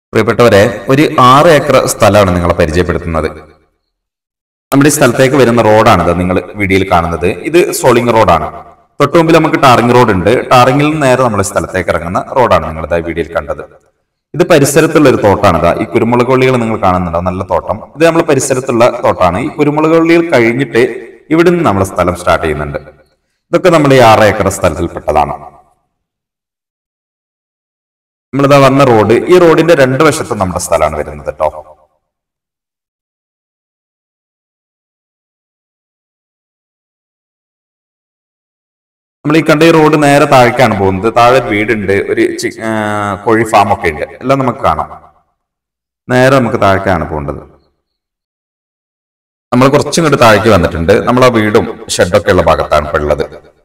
പ്രിയപ്പെട്ടവരെ ഒരു ആറ് ഏക്കർ സ്ഥലമാണ് നിങ്ങളെ പരിചയപ്പെടുത്തുന്നത് നമ്മുടെ ഈ സ്ഥലത്തേക്ക് വരുന്ന റോഡാണിത് നിങ്ങൾ വീഡിയോയിൽ കാണുന്നത് ഇത് സോളിംഗ് റോഡാണ് തൊട്ടു മുമ്പിൽ നമുക്ക് ടാറിംഗ് റോഡ് ഉണ്ട് ടാറിംഗിൽ നിന്ന് നേരെ നമ്മുടെ സ്ഥലത്തേക്ക് ഇറങ്ങുന്ന റോഡാണ് നിങ്ങൾ ഇതാ വീഡിയോയിൽ കണ്ടത് ഇത് പരിസരത്തുള്ള ഒരു തോട്ടാണിതാ ഈ കുരുമുളക് വള്ളികൾ നിങ്ങൾ കാണുന്നുണ്ടോ നല്ല തോട്ടം ഇത് നമ്മൾ പരിസരത്തുള്ള തോട്ടാണ് ഈ കുരുമുളക് വള്ളികൾ കഴിഞ്ഞിട്ട് ഇവിടെ നിന്ന് നമ്മുടെ സ്ഥലം സ്റ്റാർട്ട് ചെയ്യുന്നുണ്ട് ഇതൊക്കെ നമ്മുടെ ഈ ആറ് ഏക്കർ സ്ഥലത്തിൽപ്പെട്ടതാണ് നമ്മളിതാ വന്ന റോഡ് ഈ റോഡിന്റെ രണ്ട് വശത്തും നമ്മുടെ സ്ഥലമാണ് വരുന്നത് കേട്ടോ നമ്മൾ ഈ കണ്ട ഈ റോഡ് നേരെ താഴേക്കാണ് പോകുന്നത് താഴെ ഒരു വീടുണ്ട് ഒരു ചി- ആ, കോഴി ഫാം ഒക്കെ ഉണ്ട് എല്ലാം നമുക്ക് കാണാം നേരെ നമുക്ക് താഴേക്കാണ് പോകേണ്ടത് നമ്മൾ കുറച്ചും കൂടി താഴേക്ക് വന്നിട്ടുണ്ട് നമ്മൾ ആ വീടും ഷെഡൊക്കെ ഉള്ള ഭാഗത്താണ് ഇപ്പോൾ ഉള്ളത്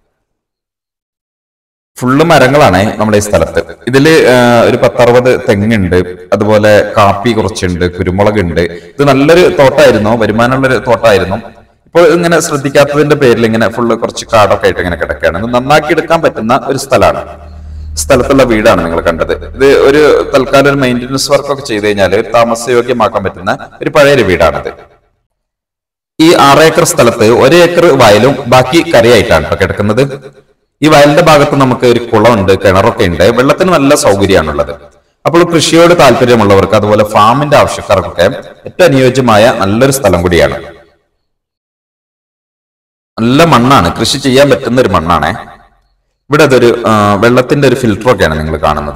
ഫുള്ള് മരങ്ങളാണ് നമ്മുടെ ഈ സ്ഥലത്ത് ഇതില് ആ, ഒരു പത്തറുപത് തെങ്ങുണ്ട് അതുപോലെ കാപ്പി കുറച്ചുണ്ട് കുരുമുളക് ഉണ്ട് ഇത് നല്ലൊരു തോട്ടമായിരുന്നു വരുമാനമുള്ളൊരു തോട്ടമായിരുന്നു ഇപ്പോൾ ഇങ്ങനെ ശ്രദ്ധിക്കാത്തതിന്റെ പേരിൽ ഇങ്ങനെ ഫുള്ള് കുറച്ച് കാടൊക്കെ ആയിട്ട് ഇങ്ങനെ കിടക്കുകയാണ് ഇത് നന്നാക്കി എടുക്കാൻ പറ്റുന്ന ഒരു സ്ഥലമാണ് സ്ഥലത്തുള്ള വീടാണ് നിങ്ങൾ കണ്ടത് ഇത് ഒരു തൽക്കാലം ഒരു മെയിൻ്റനൻസ് വർക്കൊക്കെ ചെയ്ത് കഴിഞ്ഞാൽ താമസയോഗ്യമാക്കാൻ പറ്റുന്ന ഒരു പഴയൊരു വീടാണിത് ഈ ആറ് ഏക്കർ സ്ഥലത്ത് ഒരു ഏക്കർ വയലും ബാക്കി കരയായിട്ടാണ് കേട്ടോ കിടക്കുന്നത് ഈ വയലിന്റെ ഭാഗത്ത് നമുക്ക് ഒരു കുളമുണ്ട് കിണറൊക്കെ ഉണ്ട് വെള്ളത്തിന് നല്ല സൗകര്യമാണുള്ളത് അപ്പോൾ കൃഷിയോട് താല്പര്യമുള്ളവർക്ക് അതുപോലെ ഫാമിന്റെ ആവശ്യക്കാർക്കൊക്കെ ഏറ്റവും അനുയോജ്യമായ നല്ലൊരു സ്ഥലം കൂടിയാണ് നല്ല മണ്ണാണ് കൃഷി ചെയ്യാൻ പറ്റുന്ന ഒരു മണ്ണാണേ ഇവിടെ അതൊരു ആ, വെള്ളത്തിന്റെ ഒരു ഫിൽറ്ററൊക്കെയാണ് നിങ്ങൾ കാണുന്നത്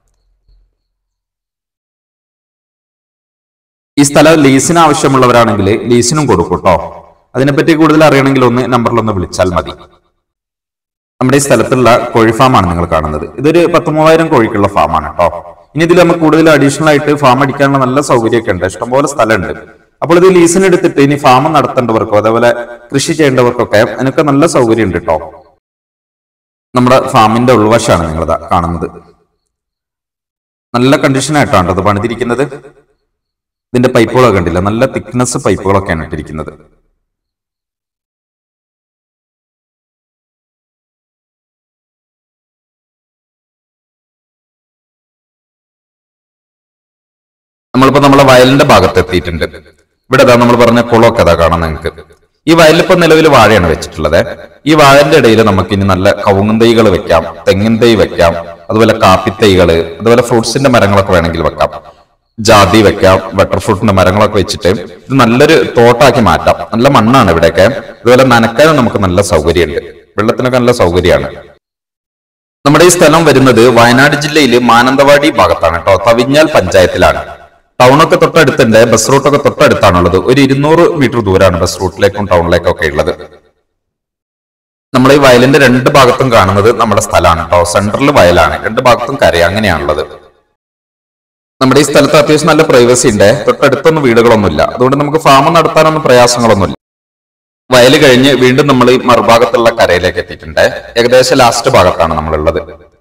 ഈ സ്ഥലം ലീസിന് ആവശ്യമുള്ളവരാണെങ്കിൽ ലീസിനും കൊടുക്കും കേട്ടോ അതിനെപ്പറ്റി കൂടുതൽ അറിയണമെങ്കിൽ ഒന്ന് നമ്പറിൽ ഒന്ന് വിളിച്ചാൽ മതി നമ്മുടെ ഈ സ്ഥലത്തുള്ള കോഴി ഫാമാണ് നിങ്ങൾ കാണുന്നത് ഇതൊരു പത്ത് മൂവായിരം കോഴിക്കുള്ള ഫാമാണ് കേട്ടോ ഇനി ഇതിൽ നമുക്ക് കൂടുതൽ അഡീഷണൽ ആയിട്ട് ഫാം അടിക്കാനുള്ള നല്ല സൗകര്യമൊക്കെ ഉണ്ട് ഇഷ്ടംപോലെ സ്ഥലമുണ്ട് അപ്പോൾ ഇത് ലീസിന് എടുത്തിട്ട് ഇനി ഫാം നടത്തേണ്ടവർക്കോ അതേപോലെ കൃഷി ചെയ്യേണ്ടവർക്കൊക്കെ അതിനൊക്കെ നല്ല സൗകര്യം ഉണ്ട് കേട്ടോ നമ്മുടെ ഫാമിന്റെ ഉൾവശമാണ് നിങ്ങൾ കാണുന്നത് നല്ല കണ്ടീഷനായിട്ടാണ് അത് പണിതിരിക്കുന്നത് ഇതിന്റെ പൈപ്പുകളൊക്കെ കണ്ടില്ല നല്ല തിക്നെസ് പൈപ്പുകളൊക്കെയാണ് ഇട്ടിരിക്കുന്നത് നമ്മളിപ്പോ നമ്മളെ വയലിന്റെ ഭാഗത്ത് എത്തിയിട്ടുണ്ട് ഇവിടെ അതാ നമ്മൾ പറഞ്ഞ കുളമൊക്കെ അതാ കാണാം നിങ്ങൾക്ക് ഈ വയലിലിപ്പോ നിലവിൽ വാഴയാണ് വെച്ചിട്ടുള്ളത് ഈ വാഴന്റെ ഇടയിൽ നമുക്ക് ഇനി നല്ല കവുങ്ങും തൈകൾ വെക്കാം തെങ്ങിൻ തൈ വെക്കാം അതുപോലെ കാപ്പിത്തൈകള് അതുപോലെ ഫ്രൂട്ട്സിന്റെ മരങ്ങളൊക്കെ വേണമെങ്കിൽ വെക്കാം ജാതി വെക്കാം ബട്ടർ ഫ്രൂട്ടിന്റെ മരങ്ങളൊക്കെ വെച്ചിട്ട് ഇത് നല്ലൊരു തോട്ടാക്കി മാറ്റാം നല്ല മണ്ണാണ് ഇവിടെയൊക്കെ അതുപോലെ നനക്കാനും നമുക്ക് നല്ല സൗകര്യമുണ്ട് വെള്ളത്തിനൊക്കെ നല്ല സൗകര്യമാണ് നമ്മുടെ ഈ സ്ഥലം വരുന്നത് വയനാട് ജില്ലയിലെ മാനന്തവാടി ഭാഗത്താണ് കേട്ടോ തവിഞ്ഞാൽ പഞ്ചായത്തിലാണ് ടൗണൊക്കെ തൊട്ടടുത്തുണ്ട് ബസ് റൂട്ടൊക്കെ തൊട്ടടുത്താണുള്ളത് ഒരു ഇരുന്നൂറ് മീറ്റർ ദൂരമാണ് ബസ് റൂട്ടിലേക്കും ടൗണിലേക്കും ഒക്കെ ഉള്ളത് നമ്മൾ ഈ വയലിന്റെ രണ്ട് ഭാഗത്തും കാണുന്നത് നമ്മുടെ സ്ഥലമാണ് കേട്ടോ സെൻട്രൽ വയലാണ് രണ്ട് ഭാഗത്തും കര അങ്ങനെയാണുള്ളത് നമ്മുടെ ഈ സ്ഥലത്ത് അത്യാവശ്യം നല്ല പ്രൈവസി ഉണ്ട് തൊട്ടടുത്തൊന്നും വീടുകളൊന്നുമില്ല അതുകൊണ്ട് നമുക്ക് ഫാം നടത്താനൊന്നും പ്രയാസങ്ങളൊന്നുമില്ല വയൽ കഴിഞ്ഞ് വീണ്ടും നമ്മൾ ഈ മറുഭാഗത്തുള്ള കരയിലേക്ക് എത്തിയിട്ടുണ്ട് ഏകദേശം ലാസ്റ്റ് ഭാഗത്താണ് നമ്മളുള്ളത്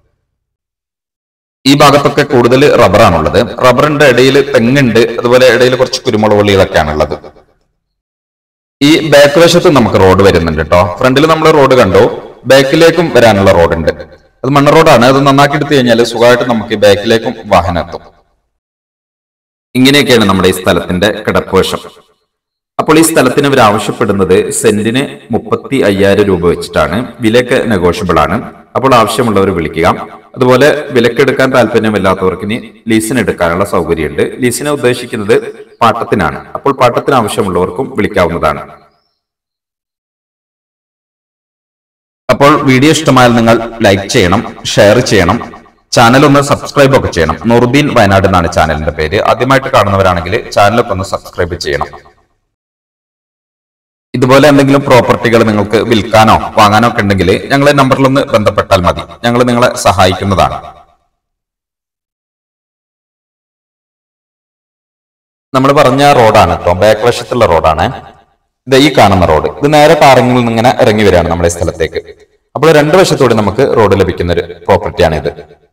ഈ ഭാഗത്തൊക്കെ കൂടുതൽ റബ്ബറാണുള്ളത് റബ്ബറിന്റെ ഇടയിൽ തെങ്ങുണ്ട് അതുപോലെ ഇടയിൽ കുറച്ച് കുരുമുളക് വള്ളികളൊക്കെയാണ് ഉള്ളത് ഈ ബാക്ക് വശത്ത് നമുക്ക് റോഡ് വരുന്നുണ്ട് കേട്ടോ ഫ്രണ്ടിൽ നമ്മൾ റോഡ് കണ്ടു ബാക്കിലേക്കും വരാനുള്ള റോഡുണ്ട് അത് മണ്ണ് റോഡാണ് അത് നന്നാക്കി എടുത്തു കഴിഞ്ഞാൽ സുഖമായിട്ട് നമുക്ക് ഈ ബാക്കിലേക്കും വാഹനം എത്തും ഇങ്ങനെയൊക്കെയാണ് നമ്മുടെ ഈ സ്ഥലത്തിന്റെ കിടപ്പുവശം അപ്പോൾ ഈ സ്ഥലത്തിന് ഇവർ ആവശ്യപ്പെടുന്നത് സെന്റിന് മുപ്പത്തി അയ്യായിരം രൂപ വെച്ചിട്ടാണ് വിലക്ക് നെഗോഷ്യബിൾ ആണ് അപ്പോൾ ആവശ്യമുള്ളവർ വിളിക്കുക അതുപോലെ വിലക്കെടുക്കാൻ താല്പര്യമില്ലാത്തവർക്ക് ഇനി ലീസിന് എടുക്കാനുള്ള സൗകര്യമുണ്ട് ലീസിനെ ഉദ്ദേശിക്കുന്നത് പാട്ടത്തിനാണ് അപ്പോൾ പാട്ടത്തിന് ആവശ്യമുള്ളവർക്കും വിളിക്കാവുന്നതാണ് അപ്പോൾ വീഡിയോ ഇഷ്ടമായാൽ നിങ്ങൾ ലൈക്ക് ചെയ്യണം ഷെയർ ചെയ്യണം ചാനൽ ഒന്ന് സബ്സ്ക്രൈബ് ഒക്കെ ചെയ്യണം നൂറുദ്ദീൻ വയനാട് എന്നാണ് ചാനലിന്റെ പേര് ആദ്യമായിട്ട് കാണുന്നവരാണെങ്കിൽ ചാനലൊക്കെ ഒന്ന് സബ്സ്ക്രൈബ് ചെയ്യണം ഇതുപോലെ എന്തെങ്കിലും പ്രോപ്പർട്ടികൾ നിങ്ങൾക്ക് വിൽക്കാനോ വാങ്ങാനോ ഒക്കെ ഉണ്ടെങ്കിൽ ഞങ്ങളെ നമ്പറിൽ ഒന്ന് ബന്ധപ്പെട്ടാൽ മതി ഞങ്ങൾ നിങ്ങളെ സഹായിക്കുന്നതാണ് നമ്മൾ പറഞ്ഞ റോഡാണ് കേട്ടോ ബാക്ക് വശത്തുള്ള റോഡാണ് ഇത് ഈ കാണുന്ന റോഡ് ഇത് നേരെ കാറങ്ങളിൽ നിന്ന് ഇങ്ങനെ ഇറങ്ങി വരികയാണ് നമ്മുടെ ഈ സ്ഥലത്തേക്ക് അപ്പോൾ രണ്ട് വശത്തോടെ നമുക്ക് റോഡ് ലഭിക്കുന്ന ഒരു പ്രോപ്പർട്ടിയാണ് ഇത്